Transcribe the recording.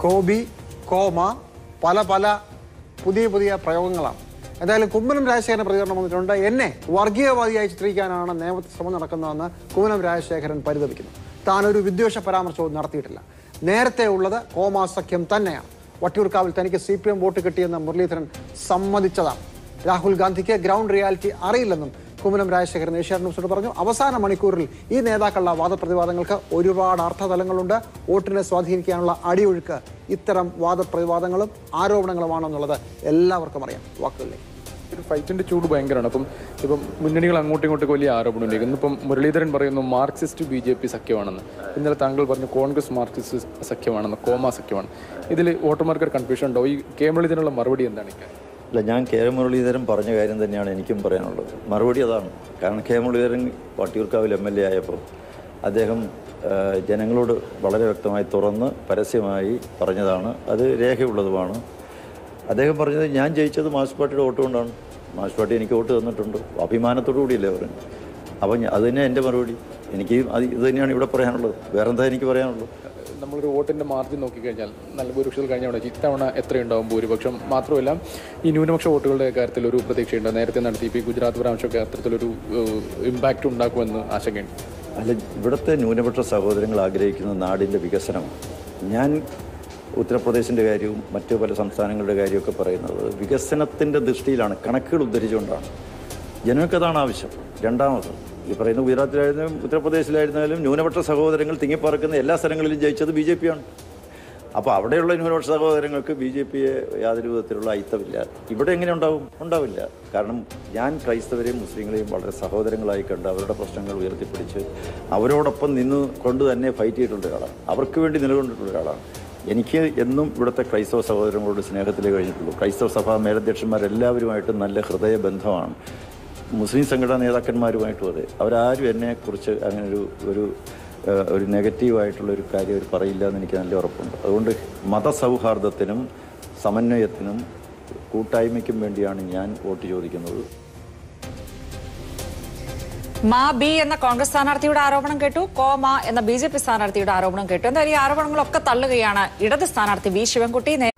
കോബി comma പല പല പുതിയ പുതിയ പ്രയോഗങ്ങളാണ് എന്തായാലും കുമ്മനം രാജശേഖരൻ പ്രതികരണം വന്നിട്ടുണ്ട് എന്നെ വർഗീയവാദിയായി ചിത്രീകരിക്കാനാണ് നിയമ ശ്രമം നടക്കുന്നതെന്ന് കുമ്മനം രാജശേഖരൻ പരിതപിക്കുന്നു താനൊരു വിദ്വേഷ പരാമർശവും നടത്തിയിട്ടില്ല നേരത്തെ ഉള്ളത് കോമ സഖ്യം തന്നെയാണ് വട്ടിയൂർക്കാവിൽ തനിക്ക് സി പി എം വോട്ട് കിട്ടിയെന്ന് മുരളീധരൻ സമ്മതിച്ചതാണ് രാഹുൽ ഗാന്ധിക്ക് ഗ്രൗണ്ട് റിയാലിറ്റി അറിയില്ലെന്നും കുമ്മനം രാജശേഖരൻ ഏഷ്യാനെറ്റ് ന്യൂസിനോട് പറഞ്ഞു അവസാന മണിക്കൂറിൽ ഈ നേതാക്കളുടെ വാദപ്രതിവാദങ്ങൾക്ക് ഒരുപാട് അർത്ഥതലങ്ങളുണ്ട് വോട്ടിനെ സ്വാധീനിക്കാനുള്ള അടിയൊഴുക്ക് ഇത്തരം വാദപ്രതിവാദങ്ങളും ആരോപണങ്ങളുമാണെന്നുള്ളത് എല്ലാവർക്കും അറിയാം വാക്കുകളിലേക്ക് ഒരു ഫൈറ്റിന്റെ ചൂട് ഭയങ്കരമാണ് അപ്പം ഇപ്പം മുന്നണികൾ അങ്ങോട്ടും ഇങ്ങോട്ടും വലിയ ആരോപണം ഉന്നയിക്കും ഇന്നിപ്പം മുരളീധരൻ പറയുന്നു മാർക്സിസ്റ്റ് ബി ജെ പി സഖ്യമാണെന്ന് ഇന്നലെ താങ്കൾ പറഞ്ഞു കോൺഗ്രസ് മാർക്സിസ്റ്റ് സഖ്യമാണെന്ന് കോമ സഖ്യമാണ് ഇതിൽ വോട്ടർമാർക്ക് ഒരു കൺഫ്യൂഷൻ ഉണ്ടോ ഈ കെ മുരളീധരനുള്ള മറുപടി എന്താണ് ഈ കാര്യം? അല്ല ഞാൻ കെ മുരളീധരൻ പറഞ്ഞ കാര്യം തന്നെയാണ് എനിക്കും പറയാനുള്ളത് മറുപടി അതാണ് കാരണം കെ മുരളീധരൻ വട്ടിയൂർക്കാവിൽ എം എൽ എ ആയപ്പോൾ അദ്ദേഹം ആ, ജനങ്ങളോട് വളരെ വ്യക്തമായി തുറന്ന് പരസ്യമായി പറഞ്ഞതാണ് അത് രേഖയുള്ളതുമാണ് അദ്ദേഹം പറഞ്ഞത് ഞാൻ ജയിച്ചത് മാർക്സ് പാർട്ടിയുടെ വോട്ട് കൊണ്ടാണ് മാർക്സ് പാർട്ടി എനിക്ക് വോട്ട് തന്നിട്ടുണ്ട് അഭിമാനത്തോടു കൂടിയല്ലേ പറഞ്ഞു അപ്പോൾ ഞാൻ- അത് തന്നെ എൻ്റെ മറുപടി എനിക്ക് അത് ഇത് തന്നെയാണ് ഇവിടെ പറയാനുള്ളത് വേറെന്താ എനിക്ക് പറയാനുള്ളത് നമ്മളൊരു വോട്ടിന്റെ മാർജിൻ നോക്കിക്കഴിഞ്ഞാൽ നല്ല ഭൂരിപക്ഷത്തിൽ കഴിഞ്ഞ തവണ ഇത്തവണ എത്രയുണ്ടാവും ഭൂരിപക്ഷം മാത്രമല്ല ഈ ന്യൂനപക്ഷ വോട്ടുകളുടെ കാര്യത്തിൽ ഒരു പ്രതീക്ഷയുണ്ട് നേരത്തെ നടത്തി ഇപ്പോൾ ഈ ഗുജറാത്ത് പരാമർശമൊക്കെ അത്തരത്തിലൊരു ഇമ്പാക്റ്റ് ഉണ്ടാക്കുമെന്ന് ആശങ്കയുണ്ട് അല്ല ഇവിടുത്തെ ന്യൂനപക്ഷ സഹോദരങ്ങൾ ആഗ്രഹിക്കുന്ന നാടിൻ്റെ വികസനം ഞാൻ ഉത്തർപ്രദേശിൻ്റെ കാര്യവും മറ്റു പല സംസ്ഥാനങ്ങളുടെ കാര്യമൊക്കെ പറയുന്നത് വികസനത്തിൻ്റെ ദൃഷ്ടിയിലാണ് കണക്കുകൾ ഉദ്ധരിച്ചുകൊണ്ടാണ് ജനങ്ങൾക്കതാണ് ആവശ്യം രണ്ടാമത് ഈ പറയുന്ന ഗുജറാത്തിലായിരുന്നാലും ഉത്തർപ്രദേശിലായിരുന്നാലും ന്യൂനപക്ഷ സഹോദരങ്ങൾ തിങ്ങിപ്പറക്കുന്ന എല്ലാ സ്ഥലങ്ങളിലും ജയിച്ചത് ബി ജെ പിയാണ് അപ്പോൾ അവിടെയുള്ള ന്യൂനപക്ഷ സഹോദരങ്ങൾക്ക് ബി ജെ പിയെ യാതൊരു വിധത്തിലുള്ള അയിത്തമില്ല ഇവിടെ എങ്ങനെ ഉണ്ടാവും ഉണ്ടാവില്ല കാരണം ഞാൻ ക്രൈസ്തവരെയും മുസ്ലിങ്ങളെയും വളരെ സഹോദരങ്ങളായി കണ്ട് അവരുടെ പ്രശ്നങ്ങൾ ഉയർത്തിപ്പിടിച്ച് അവരോടൊപ്പം നിന്ന് കൊണ്ട് തന്നെ ഫൈറ്റ് ചെയ്തിട്ടുള്ള ഒരാളാണ് അവർക്ക് വേണ്ടി നിലകൊണ്ടിട്ടുള്ള ഒരാളാണ് എനിക്ക് എന്നും ഇവിടുത്തെ ക്രൈസ്തവ സഹോദരങ്ങളോട് സ്നേഹത്തിലേ കഴിഞ്ഞിട്ടുള്ളൂ ക്രൈസ്തവ സഭാ മേലധ്യക്ഷന്മാരെല്ലാവരുമായിട്ടും നല്ല ഹൃദയബന്ധമാണ് മുസ്ലിം സംഘടനാ നേതാക്കന്മാരുമായിട്ടും അതെ അവരാരും എന്നെക്കുറിച്ച് അങ്ങനെ ഒരു ഒരു ഏഹ്, ഒരു നെഗറ്റീവായിട്ടുള്ള ഒരു കാര്യം അവർ പറയില്ല എന്ന് എനിക്ക് നല്ല ഉറപ്പുണ്ട് അതുകൊണ്ട് മതസൗഹാർദ്ദത്തിനും സമന്വയത്തിനും കൂട്ടായ്മയ്ക്കും വേണ്ടിയാണ് ഞാൻ വോട്ട് ചോദിക്കുന്നത് മാ ബി എന്ന കോൺഗ്രസ് സ്ഥാനാർത്ഥിയുടെ ആരോപണം കേട്ടു കോമ എന്ന ബി ജെ പി സ്ഥാനാർത്ഥിയുടെ ആരോപണം കേട്ടു എന്തായാലും ഈ ആരോപണങ്ങളൊക്കെ തള്ളുകയാണ് ഇടത് സ്ഥാനാർത്ഥി വി ശിവൻകുട്ടി